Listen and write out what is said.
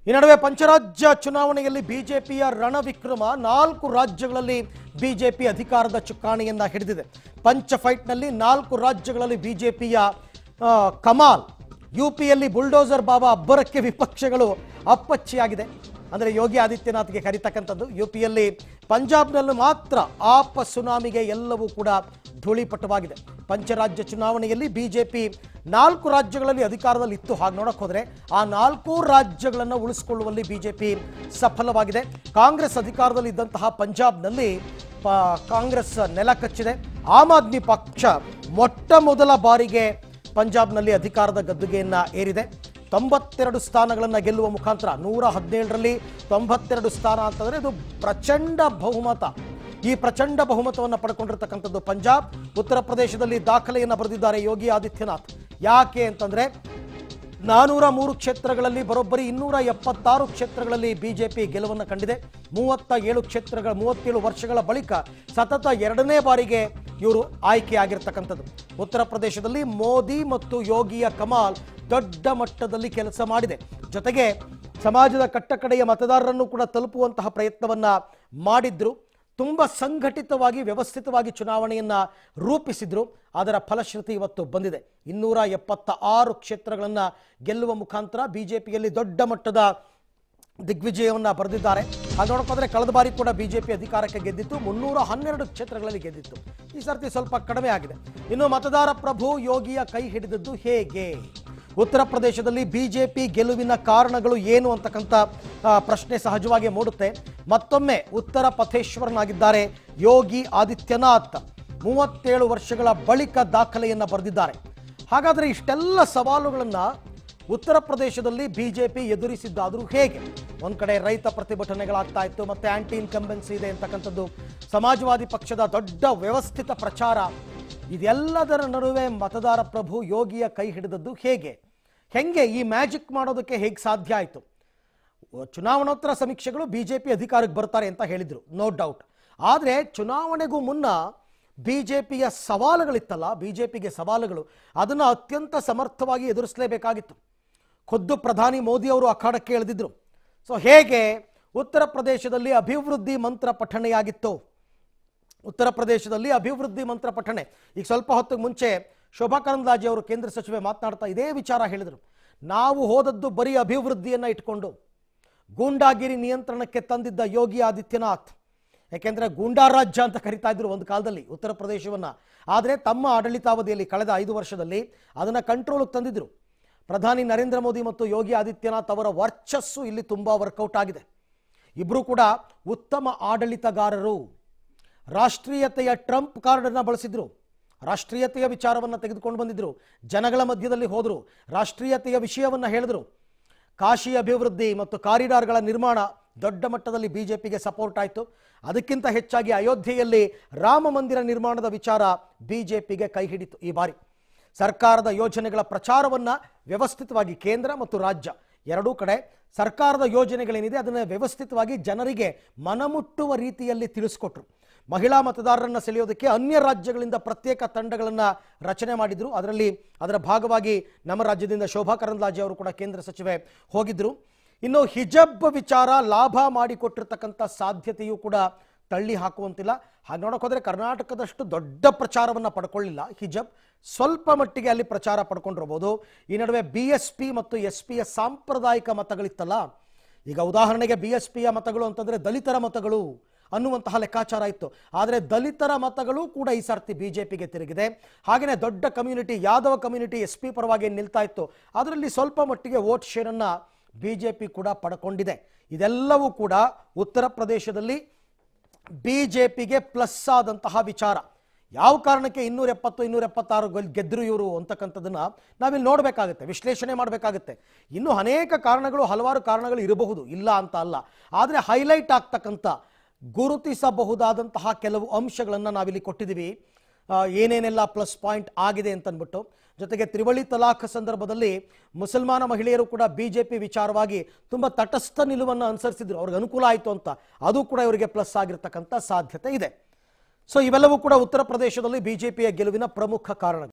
ಈ ನಡುವೆ ಪಂಚರಾಜ್ಯ ಚುನಾವಣೆಯಲ್ಲಿ ಬಿಜೆಪಿಯ ರಣವಿಕ್ರಮ ನಾಲ್ಕು ರಾಜ್ಯಗಳಲ್ಲಿ ಬಿಜೆಪಿ ಅಧಿಕಾರದ ಚುಕ್ಕಾಣಿಯನ್ನ ಹಿಡಿದಿದೆ ಪಂಚ ಫೈಟ್ನಲ್ಲಿ ನಾಲ್ಕು ರಾಜ್ಯಗಳಲ್ಲಿ ಬಿಜೆಪಿಯ ಕಮಾಲ್ ಯುಪಿಯಲ್ಲಿ ಬುಲ್ಡೋಸರ್ ಬಾಬಾ ಅಬ್ಬರಕ್ಕೆ ವಿಪಕ್ಷಗಳು ಅಪ್ಪಚ್ಚಿಯಾಗಿದೆ ಅಂದರೆ ಯೋಗಿ ಆದಿತ್ಯನಾಥ್ಗೆ ಕರೀತಕ್ಕಂಥದ್ದು ಯುಪಿಯಲ್ಲಿ ಪಂಜಾಬ್ನಲ್ಲೂ ಮಾತ್ರ ಆಪ ಸುನಾಮಿಗೆ ಎಲ್ಲವೂ ಕೂಡ ಧೂಳಿಪಟವಾಗಿದೆ ಪಂಚರಾಜ್ಯ ಚುನಾವಣೆಯಲ್ಲಿ ಬಿಜೆಪಿ ನಾಲ್ಕು ರಾಜ್ಯಗಳಲ್ಲಿ ಅಧಿಕಾರದಲ್ಲಿ ಇತ್ತು ಹಾಗೆ ನೋಡಕ್ ಹೋದ್ರೆ ಆ ನಾಲ್ಕು ರಾಜ್ಯಗಳನ್ನು ಉಳಿಸಿಕೊಳ್ಳುವಲ್ಲಿ ಬಿಜೆಪಿ ಸಫಲವಾಗಿದೆ ಕಾಂಗ್ರೆಸ್ ಅಧಿಕಾರದಲ್ಲಿ ಇದ್ದಂತಹ ಪಂಜಾಬ್ನಲ್ಲಿ ಪ- ಕಾಂಗ್ರೆಸ್ ನೆಲ ಕಚ್ಚಿದೆ ಆಮ್ ಆದ್ಮಿ ಪಕ್ಷ ಮೊಟ್ಟ ಮೊದಲ ಬಾರಿಗೆ ಪಂಜಾಬ್ನಲ್ಲಿ ಅಧಿಕಾರದ ಗದ್ದುಗೆಯನ್ನ ಏರಿದೆ ತೊಂಬತ್ತೆರಡು ಸ್ಥಾನಗಳನ್ನು ಗೆಲ್ಲುವ ಮುಖಾಂತರ ನೂರ ಹದಿನೇಳರಲ್ಲಿ ತೊಂಬತ್ತೆರಡು ಸ್ಥಾನ ಅಂತಂದ್ರೆ ಇದು ಪ್ರಚಂಡ ಬಹುಮತ ಈ ಪ್ರಚಂಡ ಬಹುಮತವನ್ನು ಪಡ್ಕೊಂಡಿರ್ತಕ್ಕಂಥದ್ದು ಪಂಜಾಬ್ ಉತ್ತರ ಪ್ರದೇಶದಲ್ಲಿ ದಾಖಲೆಯನ್ನು ಬರೆದಿದ್ದಾರೆ ಯೋಗಿ ಆದಿತ್ಯನಾಥ್ ಯಾಕೆ ಅಂತಂದ್ರೆ ನಾನೂರ ಮೂರು ಕ್ಷೇತ್ರಗಳಲ್ಲಿ ಬರೋಬ್ಬರಿ ಇನ್ನೂರ ಎಪ್ಪತ್ತಾರು ಕ್ಷೇತ್ರಗಳಲ್ಲಿ ಬಿಜೆಪಿ ಗೆಲುವನ್ನು ಕಂಡಿದೆ ಮೂವತ್ತ ಏಳು ಕ್ಷೇತ್ರಗಳ ಮೂವತ್ತೇಳು ವರ್ಷಗಳ ಬಳಿಕ ಸತತ ಎರಡನೇ ಬಾರಿಗೆ ಇವರು ಆಯ್ಕೆಯಾಗಿರ್ತಕ್ಕಂಥದ್ದು ಉತ್ತರ ಪ್ರದೇಶದಲ್ಲಿ ಮೋದಿ ಮತ್ತು ಯೋಗಿಯ ಕಮಾಲ್ ದೊಡ್ಡ ಮಟ್ಟದಲ್ಲಿ ಕೆಲಸ ಮಾಡಿದೆ ಜೊತೆಗೆ ಸಮಾಜದ ಕಟ್ಟಕಡೆಯ ಮತದಾರರನ್ನು ಕೂಡ ತಲುಪುವಂತಹ ಪ್ರಯತ್ನವನ್ನ ಮಾಡಿದ್ರು ತುಂಬ ಸಂಘಟಿತವಾಗಿ ವ್ಯವಸ್ಥಿತವಾಗಿ ಚುನಾವಣೆಯನ್ನ ರೂಪಿಸಿದ್ರು ಅದರ ಫಲಶ್ರುತಿ ಇವತ್ತು ಬಂದಿದೆ ಇನ್ನೂರ ಎಪ್ಪತ್ತ ಆರು ಕ್ಷೇತ್ರಗಳನ್ನು ಗೆಲ್ಲುವ ಮುಖಾಂತರ ಬಿಜೆಪಿಯಲ್ಲಿ ದೊಡ್ಡ ಮಟ್ಟದ ದಿಗ್ವಿಜಯವನ್ನ ಬರೆದಿದ್ದಾರೆ ಹಾಗೆ ನೋಡ್ಕೊಂಡ್ರೆ ಕಳೆದ ಬಾರಿ ಕೂಡ ಬಿಜೆಪಿ ಅಧಿಕಾರಕ್ಕೆ ಗೆದ್ದಿತ್ತು ಮುನ್ನೂರ ಹನ್ನೆರಡು ಕ್ಷೇತ್ರಗಳಲ್ಲಿ ಗೆದ್ದಿತ್ತು ಈ ಸರ್ತಿ ಸ್ವಲ್ಪ ಕಡಿಮೆ ಆಗಿದೆ ಇನ್ನು ಮತದಾರ ಪ್ರಭು ಯೋಗಿಯ ಕೈ ಹಿಡಿದದ್ದು ಹೇಗೆ ಉತ್ತರ ಪ್ರದೇಶದಲ್ಲಿ ಬಿಜೆಪಿ ಗೆಲುವಿನ ಕಾರಣಗಳು ಏನು ಅಂತಕ್ಕಂಥ ಆ, ಪ್ರಶ್ನೆ ಸಹಜವಾಗಿ ಮೂಡುತ್ತೆ ಮತ್ತೊಮ್ಮೆ ಉತ್ತರ ಪಥೇಶ್ವರನಾಗಿದ್ದಾರೆ ಯೋಗಿ ಆದಿತ್ಯನಾಥ್ ಮೂವತ್ತೇಳು ವರ್ಷಗಳ ಬಳಿಕ ದಾಖಲೆಯನ್ನ ಬರೆದಿದ್ದಾರೆ ಹಾಗಾದರೆ ಇಷ್ಟೆಲ್ಲ ಸವಾಲುಗಳನ್ನು ಉತ್ತರ ಪ್ರದೇಶದಲ್ಲಿ ಬಿಜೆಪಿ ಎದುರಿಸಿದ್ದಾದರೂ ಹೇಗೆ ಒಂದ್ ಕಡೆ ರೈತ ಪ್ರತಿಭಟನೆಗಳಾಗ್ತಾ ಇತ್ತು ಮತ್ತೆ ಆಂಟಿ ಇನ್ಕಂಬೆನ್ಸಿ ಇದೆ ಅಂತಕ್ಕಂಥದ್ದು ಸಮಾಜವಾದಿ ಪಕ್ಷದ ದೊಡ್ಡ ವ್ಯವಸ್ಥಿತ ಪ್ರಚಾರ ಇದೆಲ್ಲದರ ನಡುವೆ ಮತದಾರ ಪ್ರಭು ಯೋಗಿಯ ಕೈ ಹಿಡಿದದ್ದು ಹೇಗೆ ಹೆಂಗೆ ಈ ಮ್ಯಾಜಿಕ್ ಮಾಡೋದಕ್ಕೆ ಹೇಗೆ ಸಾಧ್ಯ ಆಯಿತು ಚುನಾವಣೋತ್ತರ ಸಮೀಕ್ಷೆಗಳು ಬಿಜೆಪಿ ಅಧಿಕಾರಕ್ಕೆ ಬರ್ತಾರೆ ಅಂತ ಹೇಳಿದ್ರು ನೋ ಡೌಟ್ ಆದರೆ ಚುನಾವಣೆಗೂ ಮುನ್ನ ಬಿಜೆಪಿಯ ಸವಾಲುಗಳಿತ್ತಲ್ಲ ಬಿಜೆಪಿಗೆ ಸವಾಲುಗಳು ಅದನ್ನು ಅತ್ಯಂತ ಸಮರ್ಥವಾಗಿ ಎದುರಿಸಲೇಬೇಕಾಗಿತ್ತು ಖುದ್ದು ಪ್ರಧಾನಿ ಮೋದಿ ಅವರು ಅಖಾಡಕ್ಕೆ ಇಳಿದಿದ್ರು ಸೊ ಹೇಗೆ ಉತ್ತರ ಪ್ರದೇಶದಲ್ಲಿ ಅಭಿವೃದ್ಧಿ ಮಂತ್ರ ಪಠಣೆಯಾಗಿತ್ತು ಉತ್ತರ ಪ್ರದೇಶದಲ್ಲಿ ಅಭಿವೃದ್ಧಿ ಮಂತ್ರ ಪಠಣೆ ಈಗ ಸ್ವಲ್ಪ ಹೊತ್ತಿಗೆ ಮುಂಚೆ ಶೋಭಾ ಕರಂದ್ಲಾಜೆ ಅವರು ಕೇಂದ್ರ ಸಚಿವೆ ಮಾತನಾಡ್ತಾ ಇದೇ ವಿಚಾರ ಹೇಳಿದರು ನಾವು ಹೋದದ್ದು ಬರೀ ಅಭಿವೃದ್ಧಿಯನ್ನ ಇಟ್ಕೊಂಡು ಗೂಂಡಾಗಿರಿ ನಿಯಂತ್ರಣಕ್ಕೆ ತಂದಿದ್ದ ಯೋಗಿ ಆದಿತ್ಯನಾಥ್ ಯಾಕೆಂದ್ರೆ ಗೂಂಡಾ ರಾಜ್ಯ ಅಂತ ಕರಿತಾ ಇದ್ರು ಒಂದು ಕಾಲದಲ್ಲಿ ಉತ್ತರ ಪ್ರದೇಶವನ್ನ ಆದರೆ ತಮ್ಮ ಆಡಳಿತಾವಧಿಯಲ್ಲಿ ಕಳೆದ ಐದು ವರ್ಷದಲ್ಲಿ ಅದನ್ನ ಕಂಟ್ರೋಲ್ಗೆ ತಂದಿದ್ರು ಪ್ರಧಾನಿ ನರೇಂದ್ರ ಮೋದಿ ಮತ್ತು ಯೋಗಿ ಆದಿತ್ಯನಾಥ್ ಅವರ ವರ್ಚಸ್ಸು ಇಲ್ಲಿ ತುಂಬಾ ವರ್ಕೌಟ್ ಆಗಿದೆ ಇಬ್ಬರು ಕೂಡ ಉತ್ತಮ ಆಡಳಿತಗಾರರು ರಾಷ್ಟ್ರೀಯತೆಯ ಟ್ರಂಪ್ ಕಾರ್ಡನ್ನು ಬಳಸಿದ್ರು ರಾಷ್ಟ್ರೀಯತೆಯ ವಿಚಾರವನ್ನು ತೆಗೆದುಕೊಂಡು ಬಂದಿದ್ರು ಜನಗಳ ಮಧ್ಯದಲ್ಲಿ ಹೋದರು ರಾಷ್ಟ್ರೀಯತೆಯ ವಿಷಯವನ್ನ ಹೇಳಿದ್ರು ಕಾಶಿ ಅಭಿವೃದ್ಧಿ ಮತ್ತು ಕಾರಿಡಾರ್ಗಳ ನಿರ್ಮಾಣ ದೊಡ್ಡ ಮಟ್ಟದಲ್ಲಿ ಬಿಜೆಪಿಗೆ ಸಪೋರ್ಟ್ ಆಯಿತು ಅದಕ್ಕಿಂತ ಹೆಚ್ಚಾಗಿ ಅಯೋಧ್ಯೆಯಲ್ಲಿ ರಾಮ ಮಂದಿರ ನಿರ್ಮಾಣದ ವಿಚಾರ ಬಿಜೆಪಿಗೆ ಕೈ ಹಿಡಿತು ಈ ಬಾರಿ ಸರ್ಕಾರದ ಯೋಜನೆಗಳ ಪ್ರಚಾರವನ್ನ ವ್ಯವಸ್ಥಿತವಾಗಿ ಕೇಂದ್ರ ಮತ್ತು ರಾಜ್ಯ ಎರಡೂ ಕಡೆ ಸರ್ಕಾರದ ಯೋಜನೆಗಳೇನಿದೆ ಅದನ್ನು ವ್ಯವಸ್ಥಿತವಾಗಿ ಜನರಿಗೆ ಮನಮುಟ್ಟುವ ರೀತಿಯಲ್ಲಿ ತಿಳಿಸ್ಕೊಟ್ರು ಮಹಿಳಾ ಮತದಾರರನ್ನ ಸೆಳೆಯೋದಕ್ಕೆ ಅನ್ಯ ರಾಜ್ಯಗಳಿಂದ ಪ್ರತ್ಯೇಕ ತಂಡಗಳನ್ನು ರಚನೆ ಮಾಡಿದ್ರು ಅದರಲ್ಲಿ ಅದರ ಭಾಗವಾಗಿ ನಮ್ಮ ರಾಜ್ಯದಿಂದ ಶೋಭಾ ಕರಂದ್ಲಾಜೆ ಅವರು ಕೂಡ ಕೇಂದ್ರ ಸಚಿವೆ ಹೋಗಿದ್ರು ಇನ್ನು ಹಿಜಬ್ ವಿಚಾರ ಲಾಭ ಮಾಡಿಕೊಟ್ಟಿರ್ತಕ್ಕಂಥ ಸಾಧ್ಯತೆಯೂ ಕೂಡ ತಳ್ಳಿ ಹಾಕುವಂತಿಲ್ಲ ಹಾಗೆ ನೋಡಕ್ ಹೋದ್ರೆ ಕರ್ನಾಟಕದಷ್ಟು ದೊಡ್ಡ ಪ್ರಚಾರವನ್ನು ಪಡ್ಕೊಳ್ಳಿಲ್ಲ ಹಿಜಬ್ ಸ್ವಲ್ಪ ಮಟ್ಟಿಗೆ ಅಲ್ಲಿ ಪ್ರಚಾರ ಪಡ್ಕೊಂಡಿರ್ಬೋದು ಈ ನಡುವೆ ಬಿ ಎಸ್ ಪಿ ಮತ್ತು ಎಸ್ ಪಿಯ ಸಾಂಪ್ರದಾಯಿಕ ಮತಗಳಿತ್ತಲ್ಲ ಈಗ ಉದಾಹರಣೆಗೆ ಬಿ ಎಸ್ ಪಿಯ ಮತಗಳು ಅಂತಂದ್ರೆ ದಲಿತರ ಮತಗಳು ಅನ್ನುವಂತಹ ಲೆಕ್ಕಾಚಾರ ಇತ್ತು ಆದರೆ ದಲಿತರ ಮತಗಳು ಕೂಡ ಈ ಸರ್ತಿ ಬಿಜೆಪಿಗೆ ತಿರುಗಿದೆ ಹಾಗೆಯೇ ದೊಡ್ಡ community Yadava community S P ಪರವಾಗಿ ಏನ್ ನಿಲ್ತಾ ಇತ್ತು ಅದರಲ್ಲಿ ಸ್ವಲ್ಪ ಮಟ್ಟಿಗೆ ವೋಟ್ ಶೇರನ್ನ ಬಿಜೆಪಿ ಕೂಡ ಪಡ್ಕೊಂಡಿದೆ ಇದೆಲ್ಲವೂ ಕೂಡ ಉತ್ತರ ಪ್ರದೇಶದಲ್ಲಿ ಬಿಜೆಪಿಗೆ ಪ್ಲಸ್ ಆದಂತಹ ವಿಚಾರ ಯಾವ ಕಾರಣಕ್ಕೆ ಇನ್ನೂರ ಎಪ್ಪತ್ತು ಇನ್ನೂರ ಎಪ್ಪತ್ತಾರು ಗೆಲ್- ಗೆದ್ರು ಇವರು ಅಂತಕ್ಕಂಥದ್ದನ್ನ ನಾವಿಲ್ಲಿ ನೋಡಬೇಕಾಗುತ್ತೆ ವಿಶ್ಲೇಷಣೆ ಮಾಡಬೇಕಾಗುತ್ತೆ ಇನ್ನೂ ಅನೇಕ ಕಾರಣಗಳು ಹಲವಾರು ಕಾರಣಗಳು ಇರಬಹುದು ಇಲ್ಲ ಅಂತ ಅಲ್ಲ ಆದರೆ ಹೈಲೈಟ್ ಆಗ್ತಕ್ಕಂಥ ಗುರುತಿಸಬಹುದಾದಂತಹ ಕೆಲವು ಅಂಶಗಳನ್ನು ನಾವಿಲ್ಲಿ ಕೊಟ್ಟಿದ್ದೀವಿ ಆ, ಏನೇನೆಲ್ಲ ಪ್ಲಸ್ ಪಾಯಿಂಟ್ ಆಗಿದೆ ಅಂತನ್ಬಿಟ್ಟು ಜೊತೆಗೆ ತ್ರಿವಳಿ ತಲಾಖ್ ಸಂದರ್ಭದಲ್ಲಿ ಮುಸಲ್ಮಾನ ಮಹಿಳೆಯರು ಕೂಡ ಬಿಜೆಪಿ ವಿಚಾರವಾಗಿ ತುಂಬ ತಟಸ್ಥ ನಿಲುವನ್ನು ಅನುಸರಿಸಿದ್ರು ಅವ್ರಿಗೆ ಅನುಕೂಲ ಆಯಿತು ಅಂತ ಅದು ಕೂಡ ಇವರಿಗೆ ಪ್ಲಸ್ ಆಗಿರ್ತಕ್ಕಂಥ ಸಾಧ್ಯತೆ ಇದೆ ಸೊ ಇವೆಲ್ಲವೂ ಕೂಡ ಉತ್ತರ ಪ್ರದೇಶದಲ್ಲಿ ಬಿಜೆಪಿಯ ಗೆಲುವಿನ ಪ್ರಮುಖ ಕಾರಣ